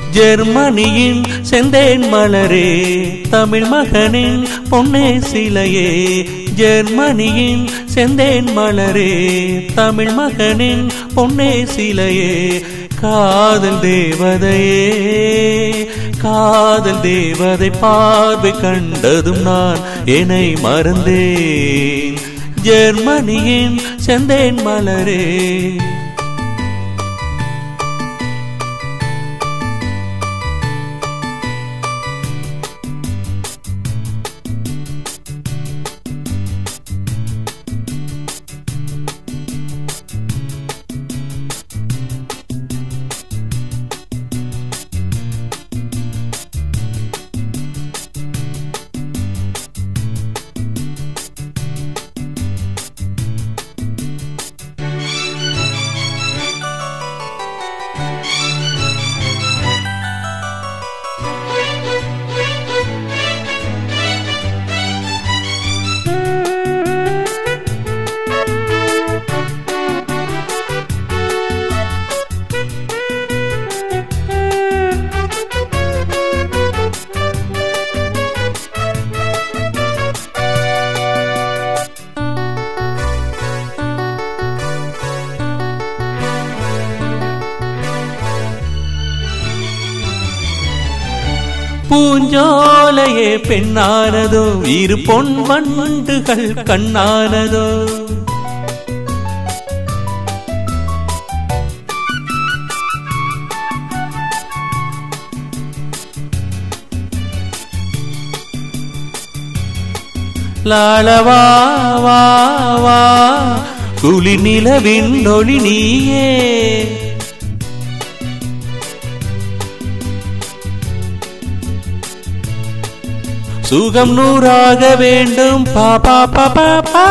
ஜெர்மனியின் செந்தேன் மலரே தமிழ் மகனின் பொன்னே சிலையே ஜெர்மனியின் செந்தேன் மலரே தமிழ் மகனின் பொன்னே சிலையே காதல் தேவதையே காதல் தேவதை பார்வை கண்டதும் நான் என்னை மறந்தேன் ஜெர்மனியின் செந்தேன் மலரே பூஞ்சோலையே பெண்ணானதோ இரு பொன் வண்டுகள் கண்ணானதோ லாளவா வா வா குளி நிலவின் ஒளி நீயே சுகம் நூறாக வேண்டும் பாப்பா பாப்பா பா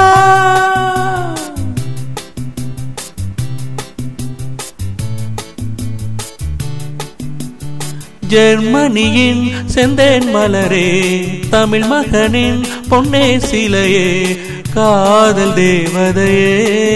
ஜெர்மனியின் செந்தேன் மலரே தமிழ் மகனின் பொன்னே சிலையே காதல் தேவதையே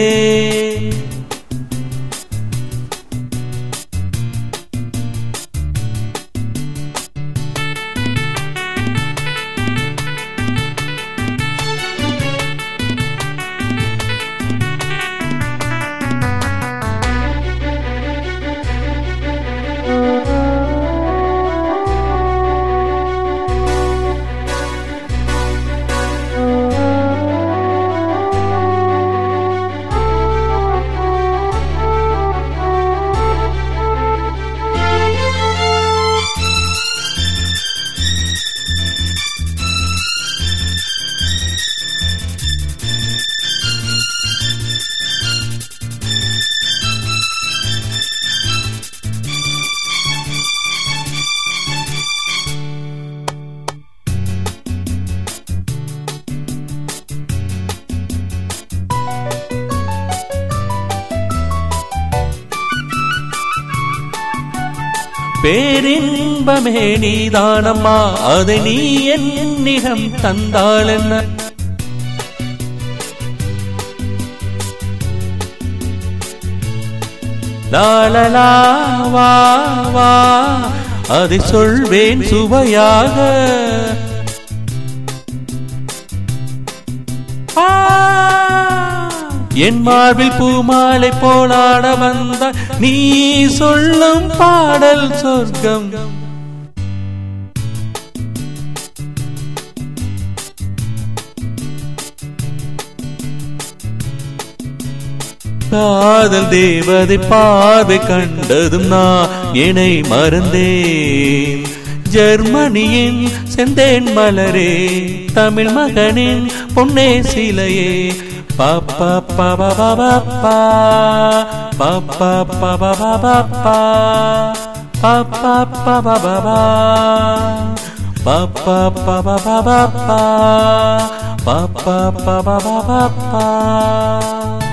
பேரின்பமே நீதானம்மா அதை நீ என்னிடம் தந்தாள் என்ன லாலலா வா வா அதை சொல்வேன் சுவையாக ஆ, என் மார்பில் பூமாலை போலாட வந்த நீ சொல்லும் பாடல் சொர்க்கம் காதல் தேவதை பார்வை கண்டதும் நான் என்னை மறந்தேன் ஜெர்மனியின் செந்தேன் மலரே தமிழ் மகனின் பொன்னே சிலையே பாப்பா பாபா பாபா பாப்பா பாபா பாபா பாப்பா பாபா பாபா பாப்பா பாபா பாபா பாப்பா பாபா பாபா